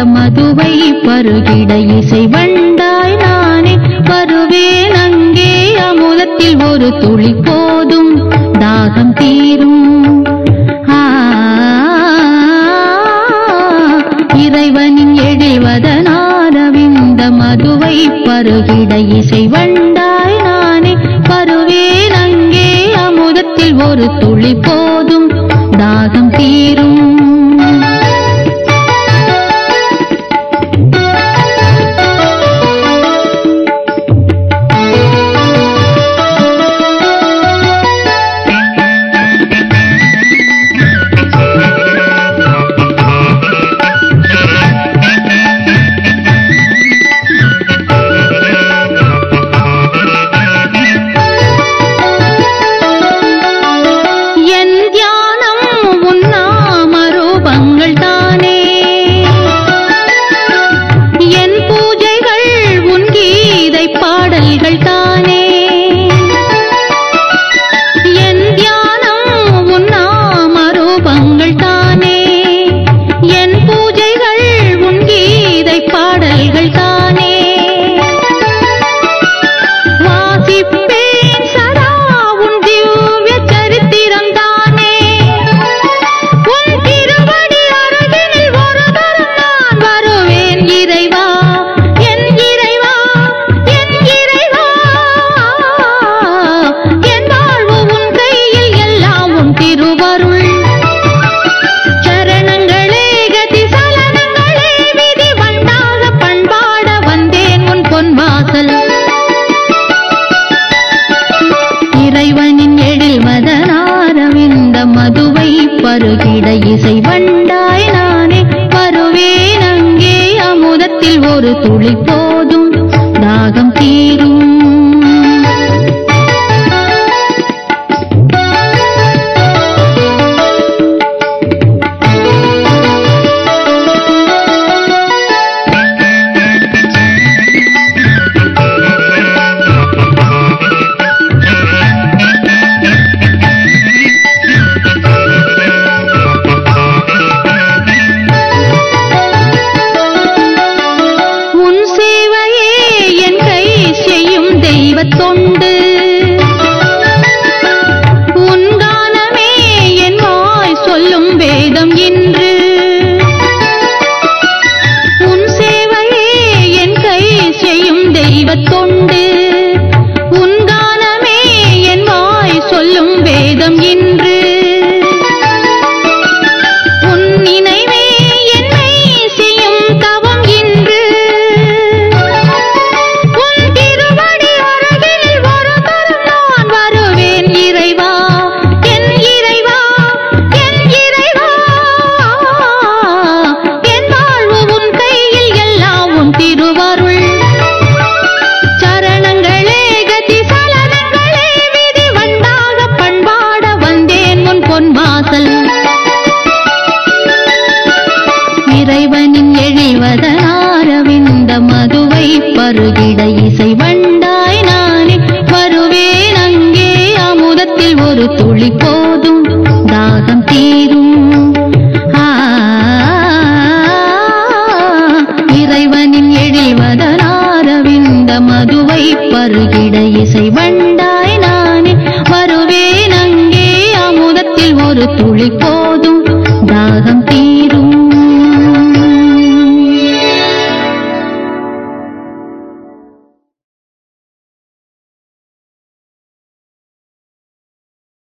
மதுவை பருகிட இசை வண்டாய் நானே வருவேன் அங்கே அமுதத்தில் ஒரு துளி போதும் தாகம் தீரும் ஆ, இறைவனின் எழில்வதனாரவிந்த மதுவை பருகிட இசை வண்டாய் நானே வருவேன் அங்கே அமுதத்தில் ஒரு துளி போதும் தாகம் தீரும் என் தியானம் உன் நாமரூபங்கள் தானே என் பூஜைகள் உன் கீதை பாடல்கள் தானே என் தியானம் உன் நாமரூபங்கள் தானே என் பூஜைகள் உன் கீதை பாடல்கள் தானே வாசிப்பேன் சதா உன் திவ்ய சரித்திரம் தானே உன் திருவடி அருகினில் ஒரு தரம் நான் வருவேன் இறைவா என் இறைவா என் இறைவா என் வாழ்வு உன் கையில் எல்லாம் உன் திருவருள் சரணங்களே கதி சலனங்களே விதி வண்டாக பண்பாட வந்தேன் உன் பொன் வாசல் இறைவனின் எழில் மதனாரவிந்த மதுவை பருகிட இசை வண்டாய் நானே வருவேன் அங்கே அமுதத்தில் ஒரு துளி போதும் தாகம் தீரும் உன் சேவையே என் கை செய்யும் தெய்வ தொண்டு உன் கானமே என் வாய் சொல்லும் வேதம் இன்று உன் சேவையே என் கை செய்யும் தெய்வ தொண்டு உன் கானமே என் வாய் சொல்லும் வேதம் இன்று உன் நினைவே என்னை செய்யும் தவம் இன்று உன் திருவடி அருகில் ஒரு தரம் நான் வருவேன் இறைவா என் இறைவா என் இறைவா என் வாழ்வு உன் கையில் எல்லாம் உன் திருவருள் சரணங்களே கதி சலனங்களே விதி வண்டாக பண்பாட வந்தேன் உன் பொன் வாசல் இறைவனின் எழிவதனாரவிந்த மதுவை பருகிட இசை வண்டாய் நானே வருவேன் அங்கே அமுதத்தில் ஒரு துளி போதும் தாகம் தீரும் ஆ, இறைவனின் எழில்வதனாரவிந்த மதுவை பருகிட இசை வண்டாய் நானே வருவேன் அங்கே அமுதத்தில் ஒரு துளி போ